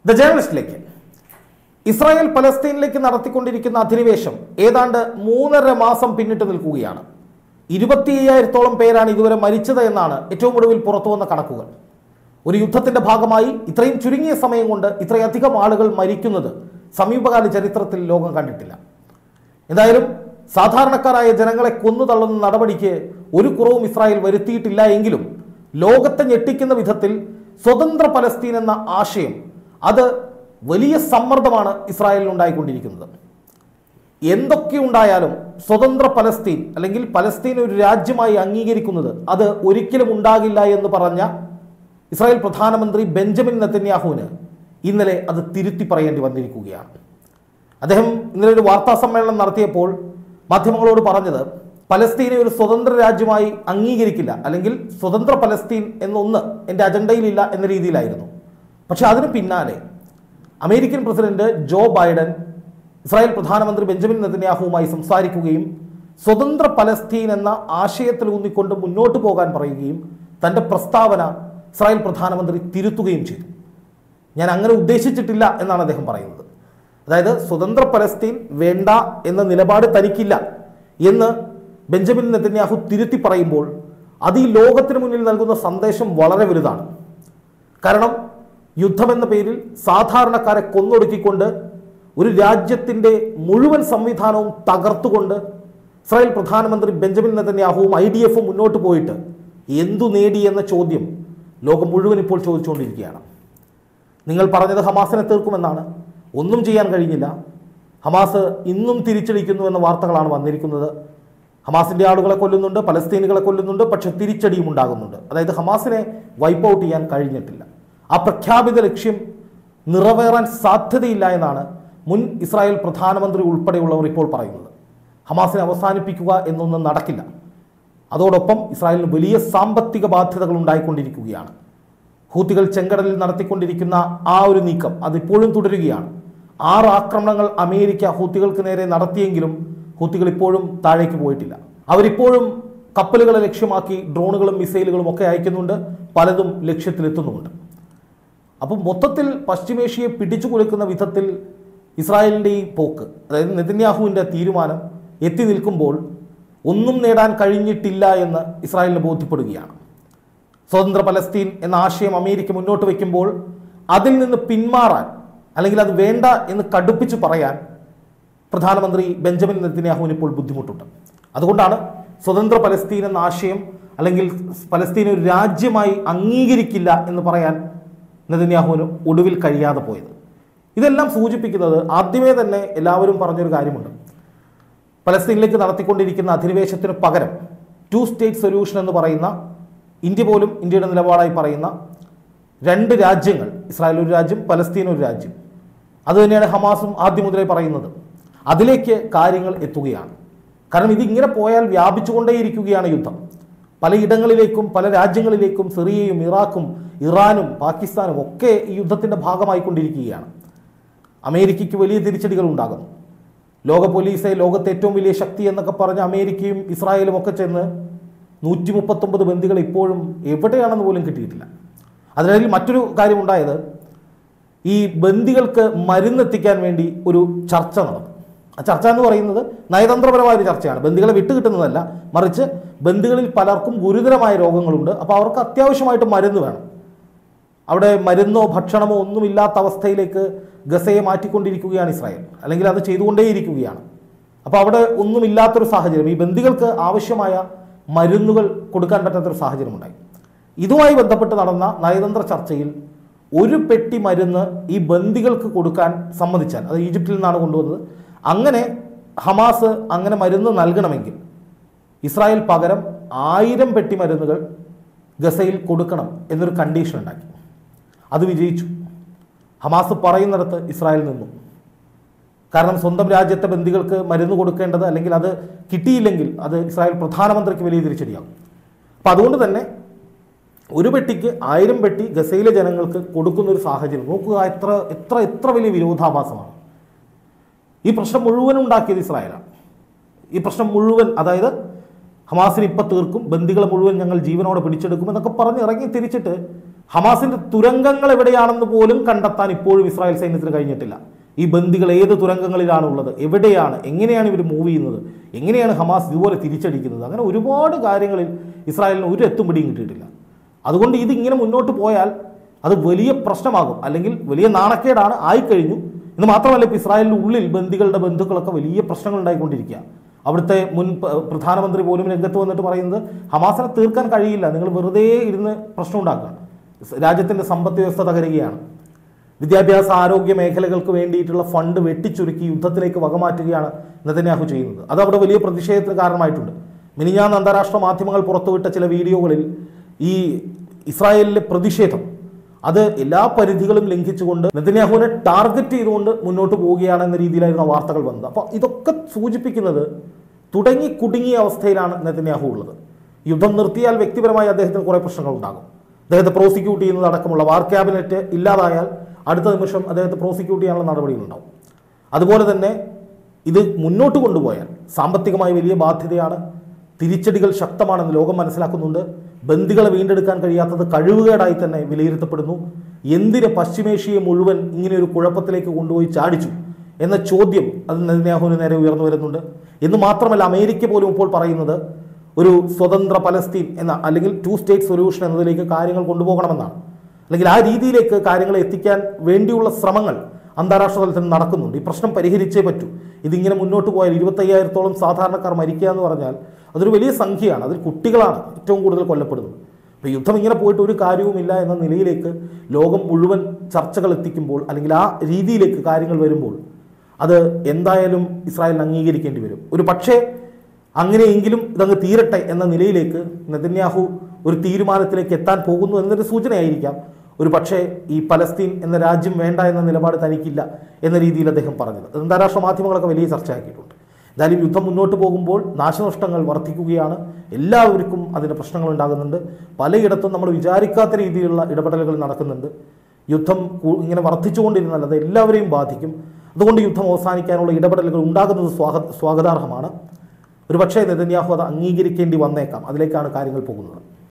the ജേർണലിസ്റ്റിലേക്ക് Israel പലസ്തീനിലേക്ക് നടത്തിക്കൊണ്ടിരിക്കുന്ന അധിനിവേശം ഏതാണ്ട് മൂന്നര മാസം പിന്നിട്ട് നിൽക്കുകയാണ് ഇരുപത്തി അയ്യായിരത്തോളം പേരാണ് ഇതുവരെ മരിച്ചത് എന്നാണ് ഏറ്റവും ഒടുവിൽ പുറത്തു വന്ന കണക്കുകൾ ഒരു യുദ്ധത്തിന്റെ ഭാഗമായി ഇത്രയും ചുരുങ്ങിയ സമയം കൊണ്ട് ഇത്രയധികം ആളുകൾ മരിക്കുന്നത് സമീപകാല ചരിത്രത്തിൽ ലോകം കണ്ടിട്ടില്ല എന്തായാലും സാധാരണക്കാരായ ജനങ്ങളെ കൊന്നു തള്ളുന്ന നടപടിക്ക് ഒരു കുറവും ഇസ്രായേൽ വരുത്തിയിട്ടില്ല എങ്കിലും ലോകത്തെ ഞെട്ടിക്കുന്ന വിധത്തിൽ സ്വതന്ത്ര പലസ്തീൻ എന്ന ആശയം അത് വലിയ സമ്മർദ്ദമാണ് ഇസ്രായേലിൽ ഉണ്ടായിക്കൊണ്ടിരിക്കുന്നത് എന്തൊക്കെ ഉണ്ടായാലും സ്വതന്ത്ര പലസ്തീൻ അല്ലെങ്കിൽ പലസ്തീൻ ഒരു രാജ്യമായി അംഗീകരിക്കുന്നത് അത് ഒരിക്കലും ഉണ്ടാകില്ല എന്ന് പറഞ്ഞ ഇസ്രായേൽ പ്രധാനമന്ത്രി ബെഞ്ചമിൻ നെതന്യാഹുവിന് ഇന്നലെ അത് തിരുത്തി പറയേണ്ടി വന്നിരിക്കുകയാണ് അദ്ദേഹം ഇന്നലെ ഒരു വാർത്താ സമ്മേളനം നടത്തിയപ്പോൾ മാധ്യമങ്ങളോട് പറഞ്ഞത് പലസ്തീനെ ഒരു സ്വതന്ത്ര രാജ്യമായി അംഗീകരിക്കില്ല അല്ലെങ്കിൽ സ്വതന്ത്ര പലസ്തീൻ എന്നൊന്ന് എൻ്റെ അജണ്ടയിലില്ല എന്ന രീതിയിലായിരുന്നു പക്ഷെ അതിന് പിന്നാലെ American president Joe Biden Israel പ്രധാനമന്ത്രി ബെഞ്ചമിൻ നെതന്യാഹുവുമായി സംസാരിക്കുകയും സ്വതന്ത്ര പലസ്തീൻ എന്ന ആശയത്തിൽ ഊന്നിക്കൊണ്ട് മുന്നോട്ട് പോകാൻ പറയുകയും തൻ്റെ പ്രസ്താവന ഇസ്രായേൽ പ്രധാനമന്ത്രി തിരുത്തുകയും ചെയ്തു ഞാൻ അങ്ങനെ ഉദ്ദേശിച്ചിട്ടില്ല എന്നാണ് അദ്ദേഹം പറയുന്നത് അതായത് സ്വതന്ത്ര പലസ്തീൻ വേണ്ട എന്ന നിലപാട് തനിക്കില്ല എന്ന് ബെഞ്ചമിൻ നെതന്യാഹു തിരുത്തി പറയുമ്പോൾ അത് ഈ ലോകത്തിന് മുന്നിൽ നൽകുന്ന സന്ദേശം വളരെ വലുതാണ് കാരണം യുദ്ധമെന്ന പേരിൽ സാധാരണക്കാരെ കൊന്നൊടുക്കിക്കൊണ്ട് ഒരു രാജ്യത്തിൻ്റെ മുഴുവൻ സംവിധാനവും തകർത്തുകൊണ്ട് ഇസ്രായേൽ പ്രധാനമന്ത്രി ബെഞ്ചമിൻ നെതന്യാഹുവും ഐ ഡി എഫും മുന്നോട്ട് പോയിട്ട് എന്തു നേടി എന്ന ചോദ്യം ലോകം മുഴുവൻ ഇപ്പോൾ ചോദിച്ചുകൊണ്ടിരിക്കുകയാണ് നിങ്ങൾ പറഞ്ഞത് ഹമാസിനെ തീർക്കുമെന്നാണ് ഒന്നും ചെയ്യാൻ കഴിഞ്ഞില്ല ഹമാസ് ഇന്നും തിരിച്ചടിക്കുന്നു എന്ന വാർത്തകളാണ് വന്നിരിക്കുന്നത് ഹമാസിൻ്റെ ആളുകളെ കൊല്ലുന്നുണ്ട് പലസ്തീനുകളെ കൊല്ലുന്നുണ്ട് പക്ഷെ തിരിച്ചടിയും ഉണ്ടാകുന്നുണ്ട് അതായത് ഹമാസിനെ വൈപ്പ് ഔട്ട് ചെയ്യാൻ കഴിഞ്ഞിട്ടില്ല ആ പ്രഖ്യാപിത ലക്ഷ്യം നിറവേറാൻ സാധ്യതയില്ല എന്നാണ് മുൻ ഇസ്രായേൽ പ്രധാനമന്ത്രി ഉൾപ്പെടെയുള്ളവർ ഇപ്പോൾ പറയുന്നത് ഹമാസിനെ അവസാനിപ്പിക്കുക എന്നൊന്നും നടക്കില്ല അതോടൊപ്പം ഇസ്രായേലിന് വലിയ സാമ്പത്തിക ബാധ്യതകൾ ഉണ്ടായിക്കൊണ്ടിരിക്കുകയാണ് ഹൂത്തികൾ ചെങ്കടലിൽ നടത്തിക്കൊണ്ടിരിക്കുന്ന ആ ഒരു നീക്കം അതിപ്പോഴും തുടരുകയാണ് ആറ് ആക്രമണങ്ങൾ അമേരിക്ക ഹൂത്തികൾക്ക് നേരെ നടത്തിയെങ്കിലും ഹൂത്തികൾ ഇപ്പോഴും താഴേക്ക് പോയിട്ടില്ല അവരിപ്പോഴും കപ്പലുകളെ ലക്ഷ്യമാക്കി ഡ്രോണുകളും മിസൈലുകളും ഒക്കെ അയക്കുന്നുണ്ട് പലതും ലക്ഷ്യത്തിലെത്തുന്നുമുണ്ട് അപ്പം മൊത്തത്തിൽ പശ്ചിമേഷ്യയെ പിടിച്ചു കുലുക്കുന്ന വിധത്തിൽ ഇസ്രായേലിൻ്റെ ഈ പോക്ക് അതായത് നെതന്യാഹുവിൻ്റെ തീരുമാനം എത്തി നിൽക്കുമ്പോൾ ഒന്നും നേടാൻ കഴിഞ്ഞിട്ടില്ല എന്ന് ഇസ്രായേലിന് ബോധ്യപ്പെടുകയാണ് സ്വതന്ത്ര പലസ്തീൻ എന്ന ആശയം അമേരിക്ക മുന്നോട്ട് വയ്ക്കുമ്പോൾ അതിൽ നിന്ന് പിന്മാറാൻ അല്ലെങ്കിൽ അത് വേണ്ട എന്ന് കടുപ്പിച്ച് പറയാൻ പ്രധാനമന്ത്രി ബെഞ്ചമിൻ നെതന്യാഹുവിന് ഇപ്പോൾ ബുദ്ധിമുട്ടുണ്ട് അതുകൊണ്ടാണ് സ്വതന്ത്ര പലസ്തീൻ എന്ന ആശയം അല്ലെങ്കിൽ പലസ്തീൻ ഒരു രാജ്യമായി അംഗീകരിക്കില്ല എന്ന് പറയാൻ നെതന്യാഹുവിന് ഒടുവിൽ കഴിയാതെ പോയത് ഇതെല്ലാം സൂചിപ്പിക്കുന്നത് ആദ്യമേ തന്നെ എല്ലാവരും പറഞ്ഞൊരു കാര്യമുണ്ട് പലസ്തീനിലേക്ക് നടത്തിക്കൊണ്ടിരിക്കുന്ന അധിനിവേശത്തിന് പകരം ടു സ്റ്റേറ്റ് സൊല്യൂഷൻ എന്ന് പറയുന്ന ഇന്ത്യ പോലും ഇന്ത്യയുടെ നിലപാടായി പറയുന്ന രണ്ട് രാജ്യങ്ങൾ ഇസ്രായേൽ ഒരു രാജ്യം പലസ്തീൻ ഒരു രാജ്യം അതുതന്നെയാണ് ഹമാസും ആദ്യം മുതലേ പറയുന്നത് അതിലേക്ക് കാര്യങ്ങൾ എത്തുകയാണ് കാരണം ഇതിങ്ങനെ പോയാൽ വ്യാപിച്ചുകൊണ്ടേയിരിക്കുകയാണ് യുദ്ധം പലയിടങ്ങളിലേക്കും പല രാജ്യങ്ങളിലേക്കും സിറിയയും ഇറാഖും ഇറാനും പാകിസ്ഥാനും ഒക്കെ ഈ യുദ്ധത്തിൻ്റെ ഭാഗമായിക്കൊണ്ടിരിക്കുകയാണ് അമേരിക്കയ്ക്ക് വലിയ തിരിച്ചടികൾ ഉണ്ടാകുന്നു ലോക പോലീസെ ലോകത്തെ ഏറ്റവും വലിയ ശക്തി എന്നൊക്കെ പറഞ്ഞ് അമേരിക്കയും ഇസ്രായേലും ഒക്കെ ചെന്ന് നൂറ്റി മുപ്പത്തൊമ്പത് ബന്ദികൾ ഇപ്പോഴും എവിടെയാണെന്ന് പോലും കിട്ടിയിട്ടില്ല അതിനിടയിൽ മറ്റൊരു കാര്യമുണ്ടായത് ഈ ബന്ദികൾക്ക് മരുന്നെത്തിക്കാൻ വേണ്ടി ഒരു ചർച്ച നടന്നു ആ ചർച്ച എന്ന് പറയുന്നത് നയതന്ത്രപരമായ ഒരു ചർച്ചയാണ് ബന്ദികളെ വിട്ടുകിട്ടുന്നതല്ല മറിച്ച് ബന്ദികളിൽ പലർക്കും ഗുരുതരമായ രോഗങ്ങളുണ്ട് അപ്പോൾ അവർക്ക് അത്യാവശ്യമായിട്ട് മരുന്ന് വേണം അവിടെ മരുന്നോ ഭക്ഷണമോ ഒന്നുമില്ലാത്ത അവസ്ഥയിലേക്ക് ഗസയെ മാറ്റിക്കൊണ്ടിരിക്കുകയാണ് ഇസ്രായേൽ അല്ലെങ്കിൽ അത് ചെയ്തുകൊണ്ടേയിരിക്കുകയാണ് അപ്പോൾ അവിടെ ഒന്നുമില്ലാത്തൊരു സാഹചര്യം ഈ ബന്ദികൾക്ക് ആവശ്യമായ മരുന്നുകൾ കൊടുക്കാൻ പറ്റാത്തൊരു സാഹചര്യമുണ്ടായി ഇതുമായി ബന്ധപ്പെട്ട് നടന്ന നയതന്ത്ര ചർച്ചയിൽ ഒരു പെട്ടി മരുന്ന് ഈ ബന്ദികൾക്ക് കൊടുക്കാൻ സമ്മതിച്ചാൽ അത് ഈജിപ്തിൽ നിന്നാണ് കൊണ്ടുവന്നത് അങ്ങനെ ഹമാസ് അങ്ങനെ മരുന്ന് നൽകണമെങ്കിൽ ഇസ്രായേൽ പകരം ആയിരം പെട്ടി മരുന്നുകൾ ഗസയിൽ കൊടുക്കണം എന്നൊരു കണ്ടീഷൻ ഉണ്ടാക്കി അത് വിജയിച്ചു ഹമാസ് പറയുന്നിടത്ത് ഇസ്രായേൽ നിന്നു കാരണം സ്വന്തം രാജ്യത്തെ ബന്ദികൾക്ക് മരുന്ന് കൊടുക്കേണ്ടത് അല്ലെങ്കിൽ അത് കിട്ടിയില്ലെങ്കിൽ അത് ഇസ്രായേൽ പ്രധാനമന്ത്രിക്ക് വലിയ തിരിച്ചടിയാകും അപ്പം അതുകൊണ്ട് തന്നെ ഒരു പെട്ടിക്ക് ആയിരം പെട്ടി ഗസയിലെ ജനങ്ങൾക്ക് കൊടുക്കുന്ന ഒരു സാഹചര്യം നോക്കുക എത്ര എത്ര എത്ര വലിയ വിരോധാഭാസമാണ് ഈ പ്രശ്നം മുഴുവൻ ഉണ്ടാക്കിയത് ഇസ്രായേലാണ് ഈ പ്രശ്നം മുഴുവൻ അതായത് ഹമാസിന് ഇപ്പം തീർക്കും ബന്ദികളെ മുഴുവൻ ഞങ്ങൾ ജീവനോടെ പിടിച്ചെടുക്കും എന്നൊക്കെ പറഞ്ഞ് ഇറങ്ങി തിരിച്ചിട്ട് ഹമാസിന്റെ തുരങ്കങ്ങൾ എവിടെയാണെന്ന് പോലും കണ്ടെത്താൻ ഇപ്പോഴും ഇസ്രായേൽ സൈന്യത്തിന് കഴിഞ്ഞിട്ടില്ല ഈ ബന്ദികൾ ഏത് തുരങ്കങ്ങളിലാണ് ഉള്ളത് എവിടെയാണ് എങ്ങനെയാണ് ഇവർ മൂവ് ചെയ്യുന്നത് എങ്ങനെയാണ് ഹമാസ് ഇതുപോലെ തിരിച്ചടിക്കുന്നത് അങ്ങനെ ഒരുപാട് കാര്യങ്ങളിൽ ഇസ്രായേലിന് ഒരു എത്തും പിടിയും കിട്ടിയിട്ടില്ല അതുകൊണ്ട് ഇത് ഇങ്ങനെ മുന്നോട്ട് പോയാൽ അത് വലിയ പ്രശ്നമാകും അല്ലെങ്കിൽ വലിയ നാണക്കേടാണ് ആയിക്കഴിഞ്ഞു എന്ന് മാത്രമല്ല ഇപ്പോൾ ഇസ്രായേലിൻ്റെ ഉള്ളിൽ ബന്ദികളുടെ ബന്ധുക്കളൊക്കെ വലിയ പ്രശ്നങ്ങൾ ഉണ്ടായിക്കൊണ്ടിരിക്കുക അവിടുത്തെ മുൻ പ- പ്രധാനമന്ത്രി പോലും രംഗത്ത് വന്നിട്ട് പറയുന്നത് ഹമാസിനെ തീർക്കാൻ കഴിയില്ല നിങ്ങൾ വെറുതെ ഇരുന്ന് പ്രശ്നം ഉണ്ടാക്കുക രാജ്യത്തിൻ്റെ സമ്പദ് വ്യവസ്ഥ തകരുകയാണ് വിദ്യാഭ്യാസ ആരോഗ്യ മേഖലകൾക്ക് വേണ്ടിയിട്ടുള്ള ഫണ്ട് വെട്ടിച്ചുരുക്കി യുദ്ധത്തിലേക്ക് വകമാറ്റുകയാണ് നെതന്യാഹു ചെയ്യുന്നത് അത് അവിടെ വലിയ പ്രതിഷേധത്തിന് കാരണമായിട്ടുണ്ട് മിനിഞ്ഞാന്ന് അന്താരാഷ്ട്ര മാധ്യമങ്ങൾ പുറത്തുവിട്ട ചില വീഡിയോകളിൽ ഈ ഇസ്രായേലിലെ പ്രതിഷേധം അത് എല്ലാ പരിധികളും ലംഘിച്ചുകൊണ്ട് നെതന്യാഹുവിനെ ടാർഗറ്റ് ചെയ്തുകൊണ്ട് മുന്നോട്ട് പോവുകയാണ് എന്ന രീതിയിലായിരുന്നു ആ വാർത്തകൾ വന്നത് അപ്പോൾ ഇതൊക്കെ സൂചിപ്പിക്കുന്നത് തുടങ്ങി കുടുങ്ങിയ അവസ്ഥയിലാണ് നെതന്യാഹു ഉള്ളത് യുദ്ധം നിർത്തിയാൽ വ്യക്തിപരമായി അദ്ദേഹത്തിന് കുറേ പ്രശ്നങ്ങൾ ഉണ്ടാകും അദ്ദേഹത്തെ പ്രോസിക്യൂട്ട് ചെയ്യുന്നത് അടക്കമുള്ള വാർ ക്യാബിനറ്റ് ഇല്ലാതായാൽ അടുത്ത നിമിഷം അദ്ദേഹത്തെ പ്രോസിക്യൂട്ട് ചെയ്യാനുള്ള നടപടികളുണ്ടാവും അതുപോലെ തന്നെ ഇത് മുന്നോട്ട് കൊണ്ടുപോയാൽ സാമ്പത്തികമായി വലിയ ബാധ്യതയാണ് തിരിച്ചടികൾ ശക്തമാണെന്ന് ലോകം മനസ്സിലാക്കുന്നുണ്ട് ബന്ദികളെ വീണ്ടെടുക്കാൻ കഴിയാത്തത് കഴിവുകേടായി തന്നെ വിലയിരുത്തപ്പെടുന്നു എന്തിന് പശ്ചിമേഷ്യയെ മുഴുവൻ ഇങ്ങനെ ഒരു കുഴപ്പത്തിലേക്ക് കൊണ്ടുപോയി ചാടിച്ചു എന്ന ചോദ്യം അത് നെതന്യാഹുവിന് നേരെ ഉയർന്നു വരുന്നുണ്ട് എന്ന് മാത്രമല്ല അമേരിക്ക പോലും ഇപ്പോൾ പറയുന്നത് ഒരു സ്വതന്ത്ര പലസ്തീൻ എന്ന അല്ലെങ്കിൽ ടു സ്റ്റേറ്റ് സൊല്യൂഷൻ എന്നതിലേക്ക് കാര്യങ്ങൾ കൊണ്ടുപോകണമെന്നാണ് അല്ലെങ്കിൽ ആ രീതിയിലേക്ക് കാര്യങ്ങൾ എത്തിക്കാൻ വേണ്ടിയുള്ള ശ്രമങ്ങൾ അന്താരാഷ്ട്ര തലത്തിൽ നടക്കുന്നുണ്ട് ഈ പ്രശ്നം പരിഹരിച്ചേ പറ്റൂ ഇതിങ്ങനെ മുന്നോട്ട് പോയാൽ ഇരുപത്തയ്യായിരത്തോളം സാധാരണക്കാർ മരിക്കുക എന്ന് പറഞ്ഞാൽ അതൊരു വലിയ സംഖ്യയാണ് അതിൽ കുട്ടികളാണ് ഏറ്റവും കൂടുതൽ കൊല്ലപ്പെടുന്നത് അപ്പോൾ യുദ്ധം ഇങ്ങനെ പോയിട്ട് ഒരു കാര്യവുമില്ല എന്ന നിലയിലേക്ക് ലോകം മുഴുവൻ ചർച്ചകൾ എത്തിക്കുമ്പോൾ അല്ലെങ്കിൽ ആ രീതിയിലേക്ക് കാര്യങ്ങൾ വരുമ്പോൾ അത് എന്തായാലും ഇസ്രായേലിന് അംഗീകരിക്കേണ്ടി വരും ഒരു പക്ഷേ അങ്ങനെയെങ്കിലും ഇതങ്ങ് തീരട്ടെ എന്ന നിലയിലേക്ക് നെതന്യാഹു ഒരു തീരുമാനത്തിലേക്ക് എത്താൻ പോകുന്നു എന്നൊരു സൂചനയായിരിക്കാം ഒരു പക്ഷേ ഈ പലസ്തീൻ എന്ന രാജ്യം വേണ്ട എന്ന നിലപാട് തനിക്കില്ല എന്ന രീതിയിൽ അദ്ദേഹം പറഞ്ഞത് അത് അന്താരാഷ്ട്ര മാധ്യമങ്ങളൊക്കെ വലിയ ചർച്ചയാക്കിയിട്ടുണ്ട് എന്തായാലും യുദ്ധം മുന്നോട്ട് പോകുമ്പോൾ നാശനഷ്ടങ്ങൾ വർദ്ധിക്കുകയാണ് എല്ലാവർക്കും അതിന് പ്രശ്നങ്ങൾ ഉണ്ടാകുന്നുണ്ട് പലയിടത്തും നമ്മൾ വിചാരിക്കാത്ത രീതിയിലുള്ള ഇടപെടലുകൾ നടക്കുന്നുണ്ട് യുദ്ധം കൂ- ഇങ്ങനെ വർദ്ധിച്ചുകൊണ്ടിരുന്നാൽ അത് എല്ലാവരെയും ബാധിക്കും അതുകൊണ്ട് യുദ്ധം അവസാനിക്കാനുള്ള ഇടപെടലുകൾ ഉണ്ടാകുന്നത് സ്വാഗ സ്വാഗതാർഹമാണ് ഒരുപക്ഷേ നെതന്യാഹു അത് അംഗീകരിക്കേണ്ടി വന്നേക്കാം അതിലേക്കാണ് കാര്യങ്ങൾ പോകുന്നത്